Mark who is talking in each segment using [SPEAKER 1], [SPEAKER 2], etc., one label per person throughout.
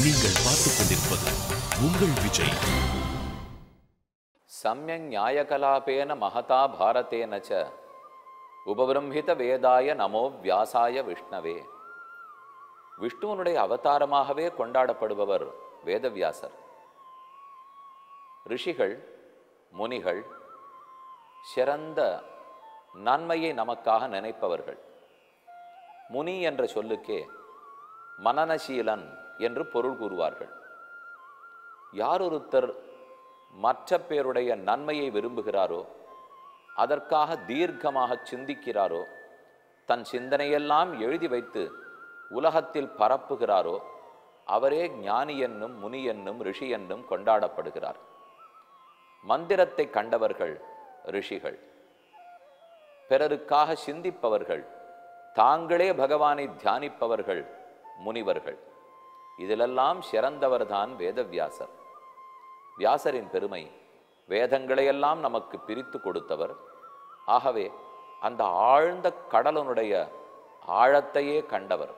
[SPEAKER 1] நீங்கள் பார்த்துக் கொண்டிருப்பது உங்கள் விஜய்
[SPEAKER 2] சமயக் நியாயகலாபேன மகதா பாரதேன ச உபபிரம்ஹித வேதாய நமோ வியாசாய விஷ்ணவே விஷ்ணுவனுடைய அவதாரமாகவே கொண்டாடப்படுபவர் வேதவியாசர் ரிஷிகள் முனிகள் சிறந்த நன்மையை நமக்காக நினைப்பவர்கள் முனி என்ற சொல்லுக்கே மனநசீலன் என்று பொருள் கூறுவார்கள் யாரொருத்தர் மற்ற பேருடைய நன்மையை விரும்புகிறாரோ அதற்காக தீர்க்கமாக சிந்திக்கிறாரோ தன் சிந்தனையெல்லாம் எழுதி வைத்து உலகத்தில் பரப்புகிறாரோ அவரே ஞானி என்னும் முனி என்னும் ரிஷி என்னும் கொண்டாடப்படுகிறார் மந்திரத்தை கண்டவர்கள் ரிஷிகள் பிறருக்காக சிந்திப்பவர்கள் தாங்களே பகவானை தியானிப்பவர்கள் முனிவர்கள் இதிலெல்லாம் சிறந்தவர்தான் வேதவியாசர் வியாசரின் பெருமை வேதங்களையெல்லாம் நமக்கு பிரித்து கொடுத்தவர் ஆகவே அந்த ஆழ்ந்த கடலனுடைய ஆழத்தையே கண்டவர்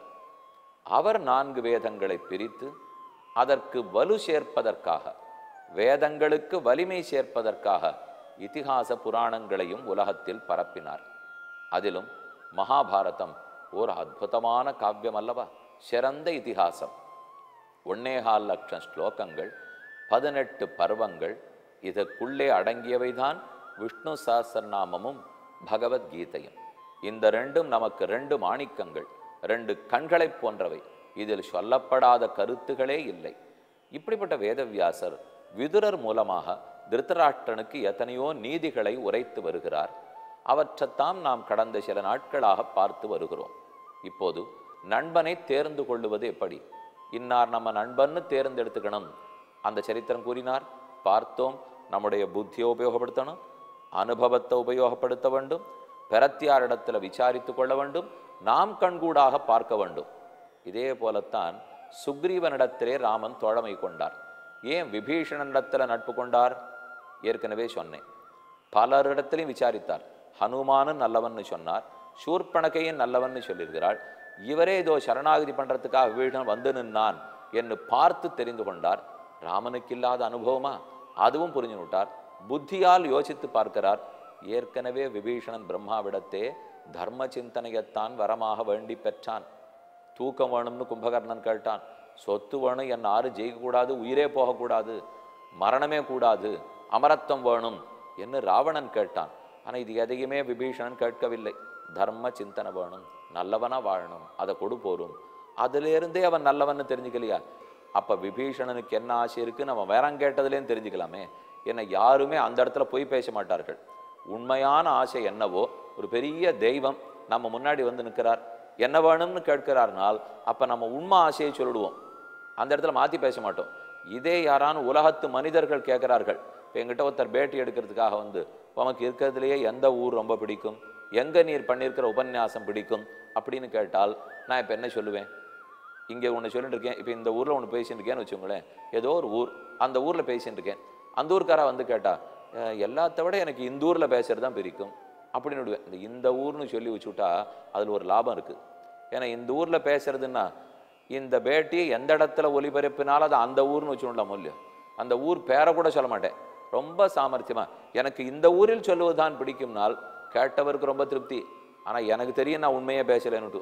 [SPEAKER 2] அவர் நான்கு வேதங்களை பிரித்து அதற்கு வலு சேர்ப்பதற்காக வேதங்களுக்கு வலிமை சேர்ப்பதற்காக இதிகாச புராணங்களையும் உலகத்தில் பரப்பினார் அதிலும் மகாபாரதம் ஒரு அற்புதமான காவியம் அல்லவா சிறந்த இதிகாசம் ஒன்னேகால் லட்சம் ஸ்லோகங்கள் பதினெட்டு பருவங்கள் இதற்குள்ளே அடங்கியவைதான் விஷ்ணு சஹஸ்ரநாமமும் பகவத்கீதையும் இந்த ரெண்டும் நமக்கு ரெண்டு மாணிக்கங்கள் ரெண்டு கண்களைப் போன்றவை இதில் சொல்லப்படாத கருத்துகளே இல்லை இப்படிப்பட்ட வேதவியாசர் விதுரர் மூலமாக திருத்தராஷ்டிரனுக்கு எத்தனையோ நீதிகளை உரைத்து வருகிறார் அவற்றைத்தாம் நாம் கடந்த சில நாட்களாக பார்த்து வருகிறோம் இப்போது நண்பனை தேர்ந்து கொள்ளுவது எப்படி இன்னார் நம்ம நண்பன்னு தேர்ந்தெடுத்துக்கணும் அந்த சரித்திரம் கூறினார் பார்த்தோம் நம்முடைய புத்தியை உபயோகப்படுத்தணும் அனுபவத்தை உபயோகப்படுத்த வேண்டும் பிரத்தியாரிடத்தில் விசாரித்து கொள்ள வேண்டும் நாம் கண்கூடாக பார்க்க வேண்டும் இதே போலத்தான் சுக்ரீவனிடத்திலே ராமன் தோழமை கொண்டார் ஏன் விபீஷணனிடத்தில் நட்பு கொண்டார் ஏற்கனவே சொன்னேன் பலரிடத்திலையும் விசாரித்தார் ஹனுமானும் நல்லவன்னு சொன்னார் சூர்பணகையும் நல்லவன்னு சொல்லியிருக்கிறாள் இவரே ஏதோ சரணாகதி பண்றதுக்காக விபீஷணன் வந்து நின்னான் என்று பார்த்து தெரிந்து கொண்டார் ராமனுக்கு இல்லாத அனுபவமா அதுவும் புரிஞ்சு விட்டார் புத்தியால் யோசித்து பார்க்கிறார் ஏற்கனவே விபீஷணன் பிரம்மாவிடத்தே தர்ம சிந்தனையத்தான் வரமாக வேண்டி பெற்றான் தூக்கம் வேணும்னு கும்பகர்ணன் கேட்டான் சொத்து வேணும் என் ஆறு ஜெயிக்கக்கூடாது உயிரே போகக்கூடாது மரணமே கூடாது அமரத்துவம் வேணும் என்று ராவணன் கேட்டான் ஆனால் இது எதையுமே விபீஷணன் கேட்கவில்லை தர்ம சிந்தனை வேணும் நல்லவனா வாழணும் அதை கொடு போரும் அதிலிருந்தே அவன் நல்லவன்னு தெரிஞ்சுக்கலையா அப்ப விபீஷணனுக்கு என்ன ஆசை இருக்குன்னு அவன் வேறாம் கேட்டதுலேயும் தெரிஞ்சுக்கலாமே என்ன யாருமே அந்த இடத்துல போய் பேச மாட்டார்கள் உண்மையான ஆசை என்னவோ ஒரு பெரிய தெய்வம் நம்ம முன்னாடி வந்து நிற்கிறார் என்ன வேணும்னு கேட்கிறார்னால் அப்ப நம்ம உண்மை ஆசையை சொல்லிடுவோம் அந்த இடத்துல மாத்தி பேச மாட்டோம் இதே யாரான உலகத்து மனிதர்கள் கேட்கிறார்கள் இப்போ எங்கிட்ட ஒருத்தர் பேட்டி எடுக்கிறதுக்காக வந்து உமக்கு இருக்கிறதுலையே எந்த ஊர் ரொம்ப பிடிக்கும் எங்க நீர் பண்ணியிருக்கிற உபன்யாசம் பிடிக்கும் அப்படின்னு கேட்டால் நான் இப்போ என்ன சொல்லுவேன் இங்கே ஒன்று சொல்லிட்டு இருக்கேன் இப்போ இந்த ஊரில் ஒன்று பேசிட்டு இருக்கேன்னு வச்சுக்கோங்களேன் ஏதோ ஒரு ஊர் அந்த ஊரில் பேசிட்டு இருக்கேன் அந்த ஊர்க்காரா வந்து கேட்டா "அஹ், எல்லாத்த விட எனக்கு இந்த ஊரில் பேசுறது தான் பிடிக்கும் அப்படின்னு விடுவேன் இந்த இந்த ஊர்னு சொல்லி வச்சுட்டா அதில் ஒரு லாபம் இருக்குது ஏன்னா இந்த ஊரில் பேசுறதுன்னா இந்த பேட்டி எந்த இடத்துல ஒலிபரப்பினாலும் அது அந்த ஊர்னு வச்சுடலாம் இல்லையோ அந்த ஊர் பேரை கூட சொல்ல மாட்டேன் ரொம்ப சாமர்த்தியமா எனக்கு இந்த ஊரில் சொல்லுவதுதான் பிடிக்கும்னால் கேட்டவருக்கு ரொம்ப திருப்தி ஆனால் எனக்கு தெரியும் நான் உண்மையே பேசலைன்னுட்டு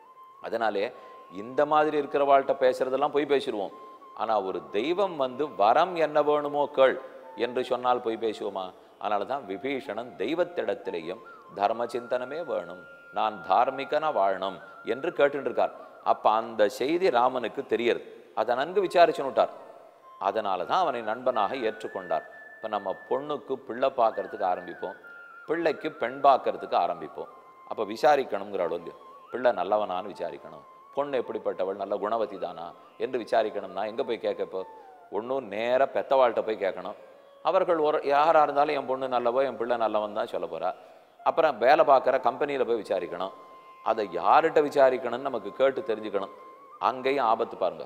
[SPEAKER 2] அதனாலே இந்த மாதிரி இருக்கிறவாள்கிட்ட பேசுறதெல்லாம் போய் பேசிடுவோம் ஆனா ஒரு தெய்வம் வந்து வரம் என்ன வேணுமோ கேள் என்று சொன்னால் போய் பேசுவோமா அதனால தான் விபீஷணன் தெய்வத்திடத்திலேயும் தர்ம சிந்தனமே வேணும் நான் தார்மிகனா வாழணும் என்று கேட்டுட்டு இருக்கார் அப்ப அந்த செய்தி ராமனுக்கு தெரியறது அதை நன்கு விசாரிச்சுனுட்டார் அதனால தான் அவனை நண்பனாக ஏற்றுக்கொண்டார் இப்போ நம்ம பொண்ணுக்கு பிள்ளை பார்க்கறதுக்கு ஆரம்பிப்போம் பிள்ளைக்கு பெண் பார்க்கறதுக்கு ஆரம்பிப்போம் அப்போ விசாரிக்கணுங்கிற அளவுக்கு பிள்ளை நல்லவனான்னு விசாரிக்கணும் பொண்ணு எப்படிப்பட்டவள் நல்ல குணவதி தானா என்று விசாரிக்கணும்னா எங்கே போய் கேட்க இப்போ ஒன்றும் நேராக பெத்தவாள்கிட்ட போய் கேட்கணும் அவர்கள் ஒரு யாராக இருந்தாலும் என் பொண்ணு நல்லவோ என் பிள்ளை நல்லவன் தான் சொல்ல போறா அப்புறம் வேலை பார்க்குற கம்பெனியில் போய் விசாரிக்கணும் அதை யார்கிட்ட விசாரிக்கணும்னு நமக்கு கேட்டு தெரிஞ்சுக்கணும் அங்கேயும் ஆபத்து பாருங்க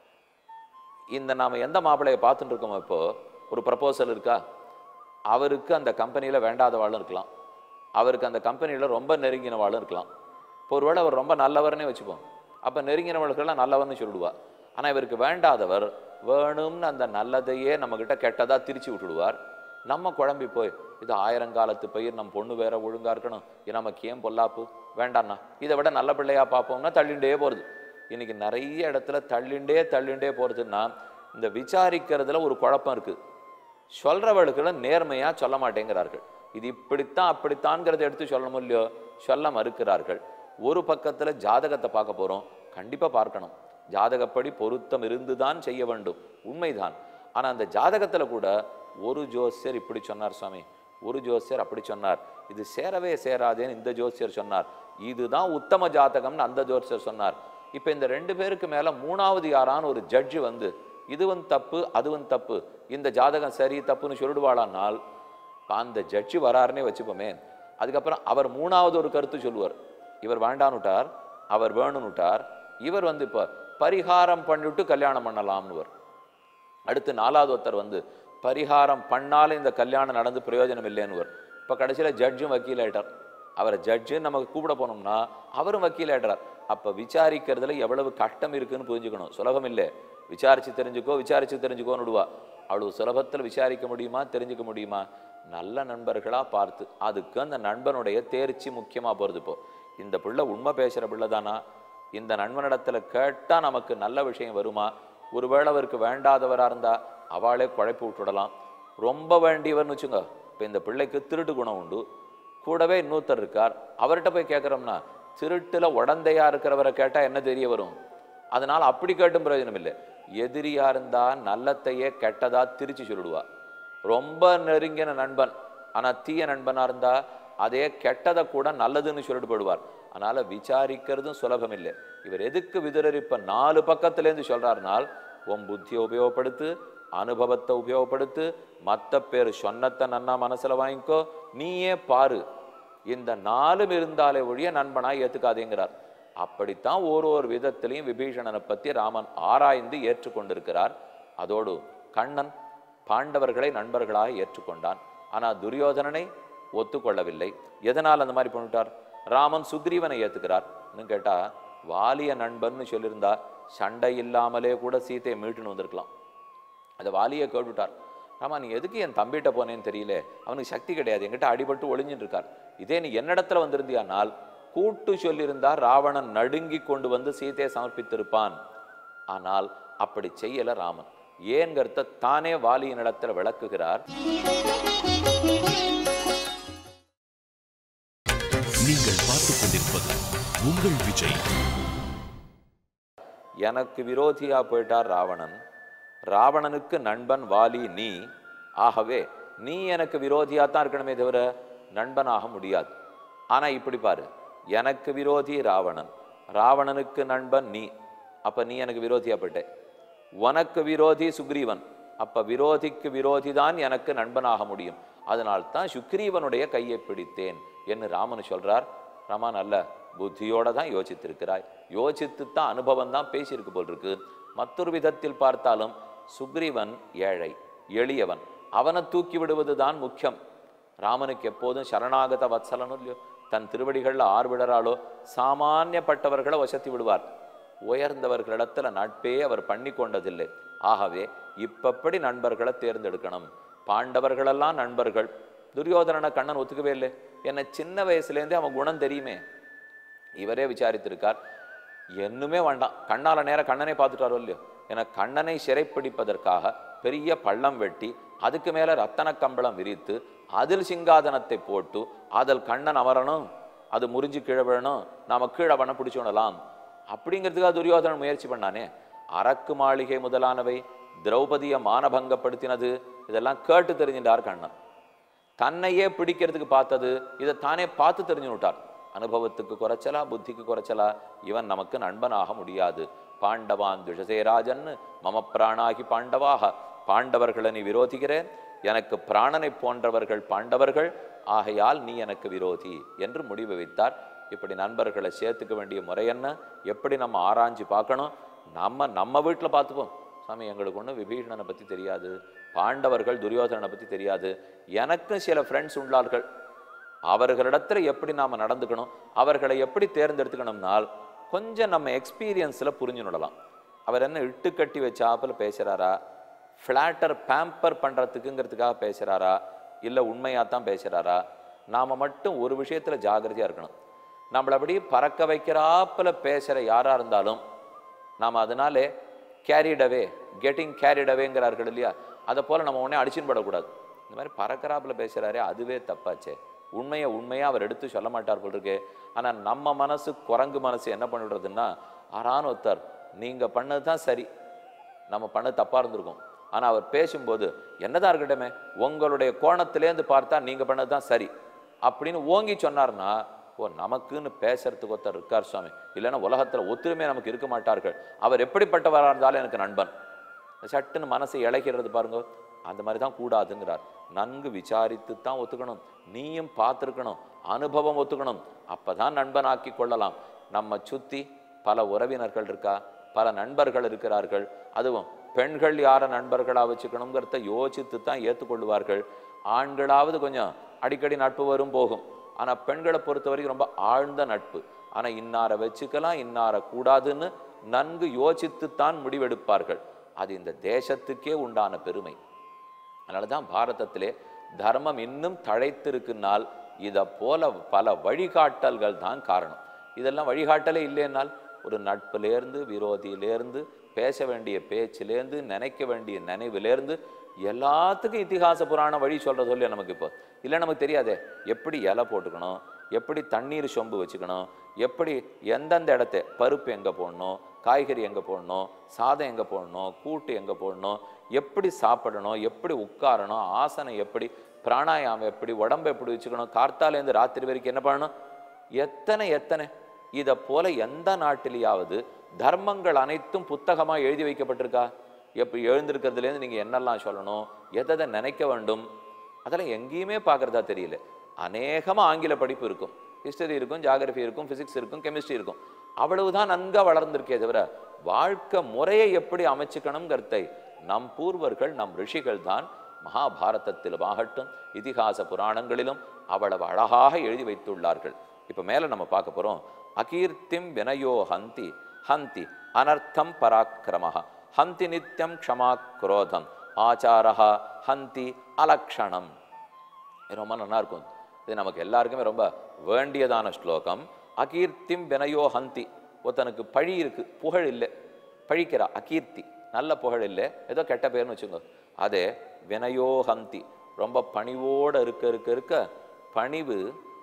[SPEAKER 2] இந்த நாம எந்த மாப்பிள்ளையை பார்த்துட்டு இருக்கோமோ இப்போ ஒரு ப்ரப்போசல் இருக்கா அவருக்கு அந்த கம்பெனியில் வேண்டாதவாளும் இருக்கலாம் அவருக்கு அந்த கம்பெனியில் ரொம்ப நெருங்கினவாளும் இருக்கலாம் இப்போ ஒருவேளை அவர் ரொம்ப நல்லவர்னே வச்சுப்போம் அப்போ நெருங்கினவளுக்கெல்லாம் நல்லவர்னு சொல்லிடுவா ஆனா இவருக்கு வேண்டாதவர் வேணும்னு அந்த நல்லதையே நம்மக்கிட்ட கெட்டதா திரிச்சு விட்டுடுவார் நம்ம குழம்பி போய் இது ஆயிரங்காலத்து பயிர் நம்ம பொண்ணு வேற ஒழுங்கா இருக்கணும் இது நமக்கு ஏன் பொல்லாப்பு வேண்டாண்ணா இதை விட நல்ல பிள்ளையா பார்ப்போம்னா தள்ளிண்டே போறது இன்னைக்கு நிறைய இடத்துல தள்ளிண்டே தள்ளிண்டே போறதுன்னா இந்த விசாரிக்கிறதுல ஒரு குழப்பம் இருக்கு சொல்றவர்களுக்கு நேர்மையா சொல்ல மாட்டேங்கிறார்கள் இது இப்படித்தான் அப்படித்தான்ங்கிறத எடுத்து சொல்லணும் இல்லையோ சொல்ல மறுக்கிறார்கள் ஒரு பக்கத்துல ஜாதகத்தை பார்க்க போறோம் கண்டிப்பா பார்க்கணும் ஜாதகப்படி பொருத்தம் இருந்துதான் செய்ய வேண்டும் உண்மைதான் ஆனா அந்த ஜாதகத்துல கூட ஒரு ஜோசியர் இப்படி சொன்னார் சுவாமி ஒரு ஜோசியர் அப்படி சொன்னார் இது சேரவே சேராதேன்னு இந்த ஜோசியர் சொன்னார் இதுதான் உத்தம ஜாதகம்னு அந்த ஜோசியர் சொன்னார் இப்ப இந்த ரெண்டு பேருக்கு மேல மூணாவது யாரான ஒரு ஜட்ஜு வந்து இதுவும் தப்பு அதுவும் தப்பு இந்த ஜாதகம் சரி தப்புன்னு சொல்லிடுவாளானால் அந்த ஜட்ஜு வராருன்னே வச்சுப்போமே அதுக்கப்புறம் அவர் மூணாவது ஒரு கருத்து சொல்லுவார் இவர் வேண்டான்னுட்டார் அவர் வேணும்னுட்டார் இவர் வந்து இப்போ பரிகாரம் பண்ணிவிட்டு கல்யாணம் பண்ணலாம்னுவர் அடுத்து நாலாவது ஒருத்தர் வந்து பரிகாரம் பண்ணாலும் இந்த கல்யாணம் நடந்து பிரயோஜனம் இல்லைன்னுவர் இப்போ கடைசியில் ஜட்ஜும் வக்கீல் ஆயிட்டார் அவரை ஜட்ஜுன்னு நமக்கு கூப்பிட போனோம்னா அவரும் வக்கீல் ஆயிடுறார் அப்போ விசாரிக்கிறதுல எவ்வளவு கஷ்டம் இருக்குன்னு புரிஞ்சுக்கணும் சுலபம் இல்லை விசாரிச்சு தெரிஞ்சுக்கோ விசாரிச்சு தெரிஞ்சுக்கோன்னு விடுவா அவ்வளவு சுலபத்தில் விசாரிக்க முடியுமா தெரிஞ்சுக்க முடியுமா நல்ல நண்பர்களா பார்த்து அதுக்கு அந்த நண்பனுடைய தேர்ச்சி முக்கியமா போறது இப்போ இந்த பிள்ளை உண்மை பேசுற பிள்ளை தானா இந்த நண்பனிடத்துல கேட்டா நமக்கு நல்ல விஷயம் வருமா ஒருவேளை அவருக்கு வேண்டாதவரா இருந்தா அவளே குழப்பி விட்டுடலாம் ரொம்ப வேண்டியவர்னு வச்சுங்க இப்போ இந்த பிள்ளைக்கு திருட்டு குணம் உண்டு கூடவே இன்னொருத்தர் இருக்கார் அவர்கிட்ட போய் கேட்குறோம்னா திருட்டுல உடந்தையா இருக்கிறவரை கேட்டா என்ன தெரிய வரும் அதனால அப்படி கேட்டும் பிரயோஜனம் இல்லை எதிரியா இருந்தா நல்லத்தையே கெட்டதா திரிச்சு சொல்லிடுவா ரொம்ப நெருங்கின நண்பன் ஆனா தீய நண்பனா இருந்தா அதே கெட்டதை கூட நல்லதுன்னு சொல்லிட்டு போடுவார் அதனால விசாரிக்கிறதும் சுலபம் இல்லை இவர் எதுக்கு விதுரர் இப்ப நாலு பக்கத்துல இருந்து சொல்றாருனால் உன் புத்தியை உபயோகப்படுத்து அனுபவத்தை உபயோகப்படுத்து மத்த பேர் சொன்னத்தை நன்னா மனசுல வாங்கிக்கோ நீயே பாரு இந்த நாலும் இருந்தாலே ஒழிய நண்பனாய் ஏத்துக்காதேங்கிறார் அப்படித்தான் ஒரு ஒரு விதத்திலையும் விபீஷணனை பத்தி ராமன் ஆராய்ந்து ஏற்றுக்கொண்டிருக்கிறார் அதோடு கண்ணன் பாண்டவர்களை நண்பர்களாக ஏற்றுக்கொண்டான் ஆனா துரியோதனனை ஒத்துக்கொள்ளவில்லை எதனால் அந்த மாதிரி பண்ணிட்டார் ராமன் சுக்ரீவனை ஏத்துக்கிறார் இன்னும் கேட்டா வாலிய நண்பன்னு சொல்லியிருந்தா சண்டை இல்லாமலே கூட சீதையை மீட்டுன்னு வந்திருக்கலாம் அதை வாலியை கேட்டுட்டார் ராமா நீ எதுக்கு என் தம்பிகிட்ட போனேன்னு தெரியல அவனுக்கு சக்தி கிடையாது என்கிட்ட அடிபட்டு ஒளிஞ்சிட்டு இருக்கார் இதே நீ என்னிடத்துல வந்திருந்தியானால் கூட்டு சொல்லியிருந்தார் ராவணன் நடுங்கி கொண்டு வந்து சீதையை சமர்ப்பித்திருப்பான் ஆனால் அப்படி செய்யல ராமன் ஏன்கிறத தானே வாலியின் இடத்துல விளக்குகிறார்
[SPEAKER 1] நீங்கள் பார்த்துக் கொண்டிருப்பது உங்கள் விஜய்
[SPEAKER 2] எனக்கு விரோதியா போயிட்டார் ராவணன் ராவணனுக்கு நண்பன் வாலி நீ ஆகவே நீ எனக்கு விரோதியா தான் இருக்கணுமே தவிர நண்பனாக முடியாது ஆனா இப்படி பாரு எனக்கு விரோதி ராவணன் ராவணனுக்கு நண்பன் நீ அப்ப நீ எனக்கு விரோதியா போயிட்ட உனக்கு விரோதி சுக்ரீவன் அப்ப விரோதிக்கு விரோதி தான் எனக்கு நண்பனாக முடியும் அதனால் தான் சுக்ரீவனுடைய கையை பிடித்தேன் என்று ராமன் சொல்றார் ராமா நல்ல புத்தியோட தான் யோசித்திருக்கிறாய் யோசித்து தான் அனுபவம் தான் பேசியிருக்கு போல் இருக்கு மற்றொரு விதத்தில் பார்த்தாலும் சுக்ரீவன் ஏழை எளியவன் அவனை தூக்கி விடுவது தான் முக்கியம் ராமனுக்கு எப்போதும் சரணாகத வத்சலனும் இல்லையோ தன் திருவடிகளில் ஆறு விடறாளோ சாமானியப்பட்டவர்களை வசத்தி விடுவார் உயர்ந்தவர்களிடத்துல நட்பே அவர் பண்ணி கொண்டதில்லை ஆகவே இப்பப்படி நண்பர்களை தேர்ந்தெடுக்கணும் பாண்டவர்களெல்லாம் நண்பர்கள் துரியோதனனை கண்ணன் ஒத்துக்கவே இல்லை என்ன சின்ன வயசுலேருந்தே அவன் குணம் தெரியுமே இவரே விசாரித்திருக்கார் என்னுமே வேண்டாம் கண்ணால நேர கண்ணனை பார்த்துட்டாரோ இல்லையோ என கண்ணனை சிறைப்பிடிப்பதற்காக பெரிய பள்ளம் வெட்டி அதுக்கு மேல ரத்தன கம்பளம் விரித்து அதில் சிங்காதனத்தை போட்டு அதில் கண்ணன் அமரணும் அது முறிஞ்சு கீழே விழணும் நாம கீழே பண்ண பிடிச்சு விடலாம் அப்படிங்கிறதுக்காக துரியோதனன் முயற்சி பண்ணானே அரக்கு மாளிகை முதலானவை திரௌபதியை மானபங்கப்படுத்தினது இதெல்லாம் கேட்டு தெரிஞ்சின்றார் கண்ணன் தன்னையே பிடிக்கிறதுக்கு பார்த்தது இதை தானே பார்த்து தெரிஞ்சு விட்டார் அனுபவத்துக்கு குறைச்சலா புத்திக்கு குறைச்சலா இவன் நமக்கு நண்பனாக முடியாது பாண்டவான் துஷசேராஜன் மம பிராணாகி பாண்டவாக பாண்டவர்களை நீ விரோதிக்கிறேன் எனக்கு பிராணனை போன்றவர்கள் பாண்டவர்கள் ஆகையால் நீ எனக்கு விரோதி என்று முடிவு வைத்தார் இப்படி நண்பர்களை சேர்த்துக்க வேண்டிய முறை என்ன எப்படி நம்ம ஆராய்ஞ்சு பார்க்கணும் நம்ம நம்ம வீட்டில் பார்த்துப்போம் சாமி எங்களுக்கு ஒன்றும் விபீஷணனை பற்றி தெரியாது பாண்டவர்கள் துரியோதனனை பற்றி தெரியாது எனக்கும் சில ஃப்ரெண்ட்ஸ் உள்ளார்கள் அவர்களிடத்துல எப்படி நாம நடந்துக்கணும் அவர்களை எப்படி தேர்ந்தெடுத்துக்கணும்னால் கொஞ்சம் நம்ம எக்ஸ்பீரியன்ஸில் புரிஞ்சுடலாம் அவர் என்ன இட்டு கட்டி வச்சாப்புல பேசுறாரா ஃப்ளாட்டர் பேம்பர் பண்றதுக்குங்கிறதுக்காக பேசுறாரா இல்ல உண்மையாக தான் பேசுறாரா நாம மட்டும் ஒரு விஷயத்துல ஜாகிரதையா இருக்கணும் நம்மள அப்படியே பறக்க வைக்கிறாப்புல பேசுற யாரா இருந்தாலும் நாம் அதனாலே கேரிட் அவே கெட்டிங் கேரிட் அவேங்கிறார்கள் இல்லையா அதை போல நம்ம உடனே அடிச்சுன்னு படக்கூடாது இந்த மாதிரி பறக்கறாப்புல பேசுறாரே அதுவே தப்பாச்சே உண்மையை உண்மையா அவர் எடுத்து சொல்ல மாட்டார் போல் இருக்கு ஆனா நம்ம மனசு குரங்கு மனசு என்ன பண்ணிடுறதுன்னா ஆறான ஒருத்தர் நீங்க பண்ணது தான் சரி நம்ம பண்ணது தப்பா இருந்திருக்கும் ஆனா அவர் பேசும்போது என்னதான் இருக்கட்டுமே உங்களுடைய கோணத்திலேருந்து பார்த்தா நீங்க பண்ணது தான் சரி அப்படின்னு ஓங்கி சொன்னார்னா ஓ நமக்குன்னு பேசுறதுக்கு ஒருத்தர் இருக்கார் சுவாமி இல்லைன்னா உலகத்துல ஒத்துருமே நமக்கு இருக்க மாட்டார்கள் அவர் எப்படிப்பட்டவராக இருந்தாலும் எனக்கு நண்பன் சட்டுன்னு மனசை இழைக்கிறது பாருங்க அந்த மாதிரி தான் கூடாதுங்கிறார் நன்கு விசாரித்து தான் ஒத்துக்கணும் நீயும் பார்த்துருக்கணும் அனுபவம் ஒத்துக்கணும் அப்பதான் நண்பனாக்கி கொள்ளலாம் நம்ம சுத்தி பல உறவினர்கள் இருக்கா பல நண்பர்கள் இருக்கிறார்கள் அதுவும் பெண்கள் யாரை நண்பர்களா வச்சுக்கணுங்கிறத யோசித்து தான் ஏற்றுக்கொள்வார்கள் ஆண்களாவது கொஞ்சம் அடிக்கடி நட்பு வரும் போகும் ஆனா பெண்களை பொறுத்த வரைக்கும் ரொம்ப ஆழ்ந்த நட்பு ஆனா இன்னாரை வச்சுக்கலாம் இன்னாரை கூடாதுன்னு நன்கு யோசித்துத்தான் முடிவெடுப்பார்கள் அது இந்த தேசத்துக்கே உண்டான பெருமை அதனால தான் பாரதத்திலே தர்மம் இன்னும் தழைத்திருக்குனால் இதை போல பல வழிகாட்டல்கள் தான் காரணம் இதெல்லாம் வழிகாட்டலே இல்லைன்னால் ஒரு நட்புலேருந்து விரோதியிலேருந்து பேச வேண்டிய பேச்சிலேருந்து நினைக்க வேண்டிய நினைவிலேருந்து எல்லாத்துக்கும் இதிகாச புராண வழி சொல்ற சொல்லி நமக்கு இப்போ இல்லை நமக்கு தெரியாதே எப்படி இலை போட்டுக்கணும் எப்படி தண்ணீர் சொம்பு வச்சுக்கணும் எப்படி எந்தெந்த இடத்த பருப்பு எங்கே போடணும் காய்கறி எங்கே போடணும் சாதம் எங்கே போடணும் கூட்டு எங்கே போடணும் எப்படி சாப்பிடணும் எப்படி உட்காரணும் ஆசனம் எப்படி பிராணாயாமம் எப்படி உடம்பு எப்படி வச்சுக்கணும் கார்த்தாலேருந்து ராத்திரி வரைக்கும் என்ன பண்ணணும் எத்தனை எத்தனை இதை போல எந்த நாட்டிலேயாவது தர்மங்கள் அனைத்தும் புத்தகமா எழுதி வைக்கப்பட்டிருக்கா எப்படி எழுந்திருக்கிறதுலேருந்து நீங்க என்னெல்லாம் சொல்லணும் எதை நினைக்க வேண்டும் அதெல்லாம் எங்கேயுமே பார்க்கறதா தெரியல அநேகமா ஆங்கில படிப்பு இருக்கும் ஹிஸ்டரி இருக்கும் ஜாகிரபி இருக்கும் பிசிக்ஸ் இருக்கும் கெமிஸ்ட்ரி இருக்கும் அவ்வளவுதான் நன்கா வளர்ந்திருக்கே தவிர வாழ்க்கை முறையை எப்படி அமைச்சுக்கணுங்கிறதை நம் பூர்வர்கள் நம் ரிஷிகள் தான் மகாபாரதத்திலும் ஆகட்டும் இதிகாச புராணங்களிலும் அவ்வளவு அழகாக எழுதி வைத்துள்ளார்கள் இப்ப மேல நம்ம பார்க்க போறோம் அகீர்த்திம் வினயோ ஹந்தி ஹந்தி அனர்த்தம் பராக்கிரமஹ ஹந்தி நித்யம் க்ஷமா குரோதம் ஆச்சாரஹா ஹந்தி அலக்ஷணம் இது ரொம்ப நல்லா இருக்கும் இது நமக்கு எல்லாருக்குமே ரொம்ப வேண்டியதான ஸ்லோகம் அகீர்த்திம் வினயோ ஹந்தி ஒருத்தனுக்கு பழி இருக்கு புகழ் இல்லை பழிக்கிறா அகீர்த்தி நல்ல புகழ் இல்லை ஏதோ கெட்ட பேர்னு வச்சுக்கோ அதே வினயோ ஹந்தி ரொம்ப பணிவோட இருக்க இருக்க இருக்க பணிவு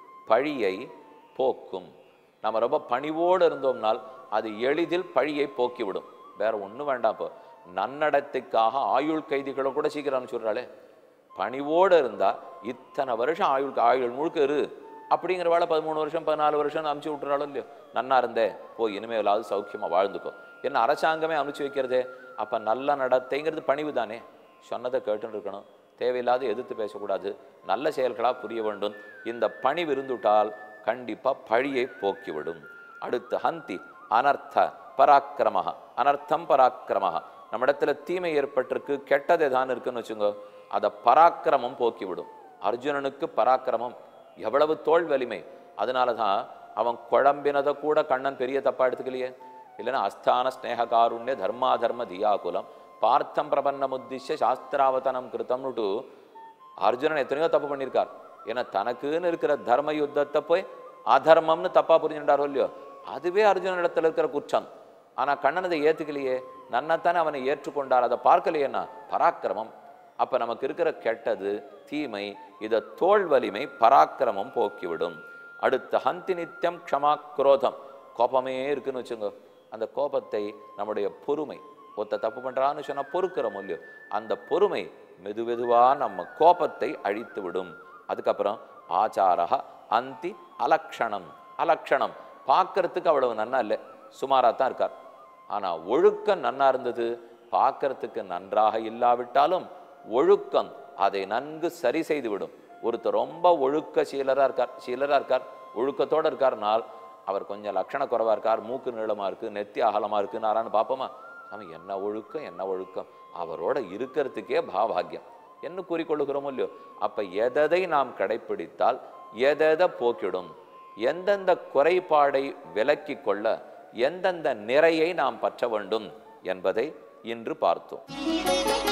[SPEAKER 2] பழியை போக்கும் நம்ம ரொம்ப பணிவோடு இருந்தோம்னால் அது எளிதில் பழியை போக்கிவிடும் வேற ஒண்ணும் வேண்டாம் இப்போ நன்னடத்தைக்காக ஆயுள் கைதிகளை கூட சீக்கிரம் அனுப்பிச்சுடுறாளே பணிவோடு இருந்தா இத்தனை வருஷம் ஆயுள் ஆயுள் முழுக்க இரு அப்படிங்கிற வேலை பதிமூணு வருஷம் பதினாலு வருஷம் அனுப்பிச்சு விட்டுறாளோ இல்லையோ நன்னா இருந்தே போய் இனிமேலாவது சௌக்கியமா வாழ்ந்துக்கோ என்ன அரசாங்கமே அனுப்பிச்சு வைக்கிறதே அப்ப நல்ல நடத்தைங்கிறது பணிவு தானே சொன்னதை கேட்டுன்னு இருக்கணும் தேவையில்லாத எதிர்த்து பேசக்கூடாது நல்ல செயல்களா புரிய வேண்டும் இந்த பணிவு இருந்துட்டால் கண்டிப்பா பழியை போக்கிவிடும் அடுத்து ஹந்தி அனர்த்த பராக்கிரமஹ அனர்த்தம் பராக்கிரமஹ நம்மிடத்துல தீமை ஏற்பட்டிருக்கு கெட்டது ஏதான் இருக்குன்னு வச்சுங்க அதை பராக்கிரமம் போக்கிவிடும் அர்ஜுனனுக்கு பராக்கிரமம் எவ்வளவு தோல் வலிமை அதனால தான் அவன் குழம்பினதை கூட கண்ணன் பெரிய தப்பா எடுத்துக்கலையே இல்லைன்னா அஸ்தான ஸ்நேக காருண்ய தர்மா தர்ம தியாகுலம் பார்த்தம் பிரபன்னம் உத்திஷ்ய சாஸ்திராவதனம் கிருத்தம்னுட்டு அர்ஜுனன் எத்தனையோ தப்பு பண்ணியிருக்கார் ஏன்னா தனக்குன்னு இருக்கிற தர்ம யுத்தத்தை போய் அதர்மம்னு தப்பா புரிஞ்சுட்டாரோ இல்லையோ அதுவே அர்ஜுனன் இடத்துல இருக்கிற குற்றம் ஆனா கண்ணன் அதை ஏத்துக்கலையே நன்னத்தானே அவனை ஏற்றுக்கொண்டார் அதை பார்க்கலையேன்னா பராக்கிரமம் அப்ப நமக்கு இருக்கிற கெட்டது தீமை இதை தோல் வலிமை பராக்கிரமம் போக்கிவிடும் அடுத்த ஹந்தி நித்தியம் க்ஷமா குரோதம் கோபமே இருக்குன்னு வச்சுங்க அந்த கோபத்தை நம்முடைய பொறுமை ஒருத்த தப்பு பண்றான்னு சொன்னா பொறுக்கிறோம் இல்லையோ அந்த பொறுமை மெது மெதுவா நம்ம கோபத்தை அழித்து விடும் அதுக்கப்புறம் ஆச்சாரஹ அந்தி அலக்ஷணம் அலக்ஷணம் பார்க்கறதுக்கு அவ்வளவு நன்னா இல்லை சுமாராக தான் இருக்கார் ஆனா ஒழுக்கம் நன்னா இருந்தது பார்க்கறதுக்கு நன்றாக இல்லாவிட்டாலும் ஒழுக்கம் அதை நன்கு சரி செய்து விடும் ஒருத்தர் ரொம்ப ஒழுக்க சீலரா இருக்கார் சீலரா இருக்கார் ஒழுக்கத்தோட இருக்காருனால் அவர் கொஞ்சம் லட்சண குறைவா இருக்கார் மூக்கு நீளமா இருக்கு நெத்தி அகலமா இருக்குன்னாரான்னு பார்ப்போமா அவன் என்ன ஒழுக்கம் என்ன ஒழுக்கம் அவரோட இருக்கிறதுக்கே பாவாகியம் என்ன கூறிக்கொள்ளுகிறோமோ இல்லையோ அப்ப எதை நாம் கடைப்பிடித்தால் எதை போக்கிடும் எந்தெந்த குறைபாடை விலக்கி கொள்ள எந்தெந்த நிறையை நாம் பற்ற வேண்டும் என்பதை இன்று பார்த்தோம்